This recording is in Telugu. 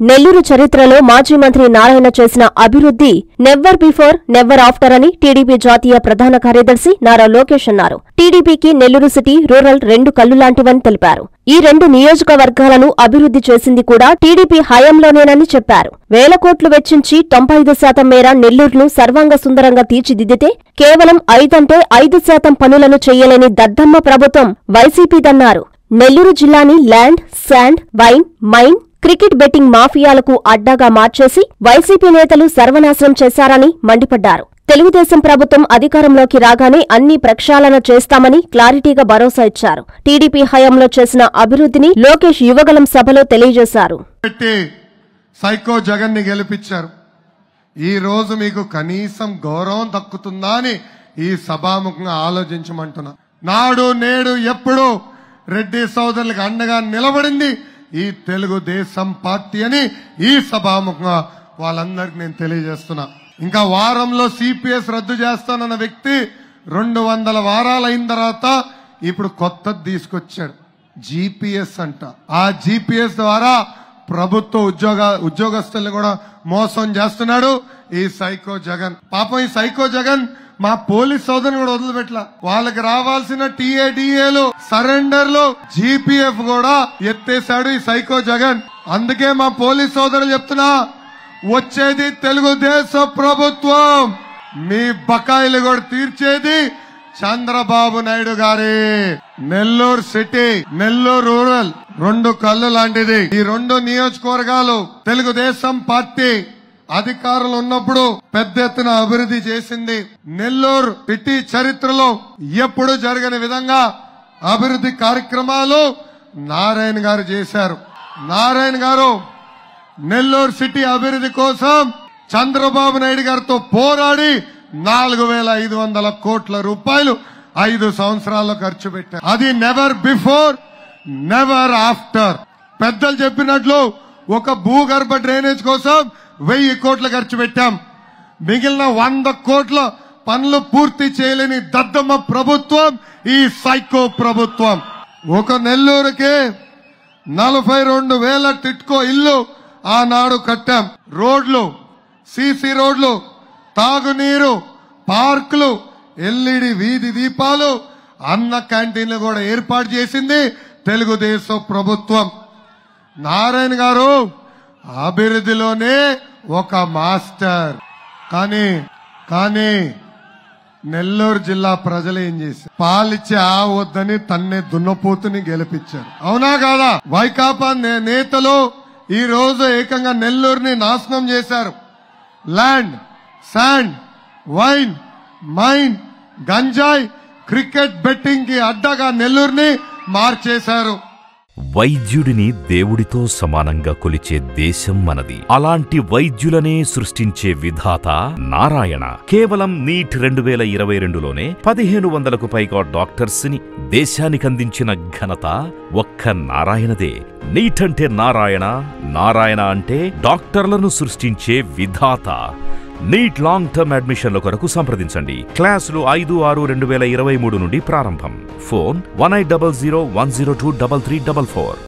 నెల్లూరు చరిత్రలో మాజీ మంత్రి నారాయణ చేసిన అభివృద్ధి నెవ్వర్ బిఫోర్ నెవ్వర్ ఆఫ్టర్ అని టీడీపీ జాతీయ ప్రధాన కార్యదర్శి నారా లోకేష్ అన్నారు టీడీపీకి నెల్లూరు సిటీ రూరల్ రెండు కళ్లు లాంటివని తెలిపారు ఈ రెండు నియోజకవర్గాలను అభివృద్ధి చేసింది కూడా టీడీపీ హయాంలోనేనని చెప్పారు వేల కోట్లు వెచ్చించి తొంభై ఐదు శాతం మేర నెల్లూరును సర్వాంగ సుందరంగా తీర్చిదిద్దితే కేవలం ఐదంటే ఐదు శాతం పనులను చెయ్యలేని దద్దమ్మ ప్రభుత్వం వైసీపీదన్నారు నెల్లూరు జిల్లాని land sand wine mine cricket betting మాఫియాలకు అడ్డాగా మార్చేసి వైసీపీ నేతలు సర్వనాశనం చేశారని మండిపడ్డారు తెలుగుదేశం ప్రభుత్వం అధికారంలోకి రాగానే అన్ని ప్రక్షాళన చేస్తామని క్లారిటీగా భరోసా ఇచ్చారు టీడీపీ హయాంలో చేసిన అభివృద్ధిని లోకేష్ యువగలం సభలో తెలియజేశారు పెట్టి సైకో జగన్ ని గెలిపించారు ఈ రోజు మీకు కనీసం గౌరవం దక్కుతుందా అని ఈ సభాముఖంగా ఆలోచించమంటున్నా నాడు నేడు ఎప్పుడు రెడ్డి సోదరులకు అండగా నిలబడింది ఈ తెలుగుదేశం పార్టీ అని ఈ సభాముఖంగా వాళ్ళందరికి నేను తెలియజేస్తున్నా ఇంకా వారంలో సిపిఎస్ రద్దు చేస్తానన్న వ్యక్తి రెండు వందల వారాలు అయిన తర్వాత ఇప్పుడు కొత్తది తీసుకొచ్చాడు జీపీఎస్ అంట ఆ జీపీఎస్ ద్వారా ప్రభుత్వ ఉద్యోగ ఉద్యోగస్తుల్ని కూడా మోసం చేస్తున్నాడు ఈ సైకో జగన్ పాపం ఈ సైకో జగన్ మా పోలీస్ సోదరుని కూడా వదిలిపెట్టలా వాళ్ళకి రావాల్సిన టీఏడిఏలు సరెండర్లు జీపీఎఫ్ కూడా ఎత్తేసాడు ఈ సైకో జగన్ అందుకే మా పోలీస్ సోదరులు చెప్తున్నా వచ్చేది తెలుగుదేశం ప్రభుత్వం మీ బకాయిలు కూడా తీర్చేది చంద్రబాబు నాయుడు గారి నెల్లూరు సిటీ నెల్లూరు రూరల్ రెండు కళ్ళు లాంటిది ఈ రెండు నియోజకవర్గాలు తెలుగుదేశం పార్టీ అధికారులు ఉన్నప్పుడు పెద్ద ఎత్తున అభివృద్ధి చేసింది నెల్లూరు సిటీ చరిత్రలో ఎప్పుడు జరగని విధంగా అభివృద్ధి కార్యక్రమాలు నారాయణ గారు చేశారు నారాయణ గారు నెల్లూరు సిటీ అభివృద్ధి కోసం చంద్రబాబు నాయుడు గారితో పోరాడి నాలుగు వేల ఐదు వందల కోట్ల రూపాయలు ఐదు సంవత్సరాల్లో ఖర్చు పెట్టారు అది నెవర్ బిఫోర్ నెవర్ ఆఫ్టర్ పెద్దలు చెప్పినట్లు ఒక భూగర్భ డ్రైనేజ్ కోసం వెయ్యి కోట్లు ఖర్చు పెట్టాం మిగిలిన వంద కోట్ల పనులు పూర్తి చేయలేని దద్దమ్మ ప్రభుత్వం ఈ సైకో ప్రభుత్వం ఒక నెల్లూరుకి నలభై రెండు వేల టిట్కో ఇల్లు ఆనాడు కట్టాం రోడ్లు సీసీ రోడ్లు తాగునీరు పార్కులు ఎల్ఈడి వీధి దీపాలు అన్న క్యాంటీన్లు కూడా ఏర్పాటు చేసింది తెలుగుదేశం ప్రభుత్వం నారాయణ గారు అభివృద్ధిలోనే ఒక మాస్టర్ కానీ కానీ నెల్లూరు జిల్లా ప్రజలు ఏం చేశారు పాలిచ్చే ఆ వద్దని తన్నే దున్నపోతుని గెలిపించారు అవునా కాదా వైకాపా నే- నేతలు ఈ రోజు ఏకంగా నెల్లూరుని నాశనం చేశారు ల్యాండ్ శాండ్ వైన్ మైన్ గంజాయి క్రికెట్ బెట్టింగ్ కి అడ్డగా నెల్లూరుని మార్చేశారు వైద్యుడిని దేవుడితో సమానంగా కొలిచే దేశం మనది అలాంటి వైద్యులనే సృష్టించే విధాత నారాయణ కేవలం నీట్ రెండు వేల ఇరవై రెండులోనే పదిహేను వందలకు పైగా డాక్టర్స్ ని దేశానికందించిన ఘనత ఒక్క నారాయణదే నీట్ అంటే నారాయణ నారాయణ అంటే డాక్టర్లను సృష్టించే విధాత నీట్ లాంగ్ టర్మ్ అడ్మిషన్ల కొరకు సంప్రదించండి క్లాసులు ఐదు ఆరు రెండు వేల ఇరవై మూడు నుండి ప్రారంభం phone one eight double zero one zero two double three double four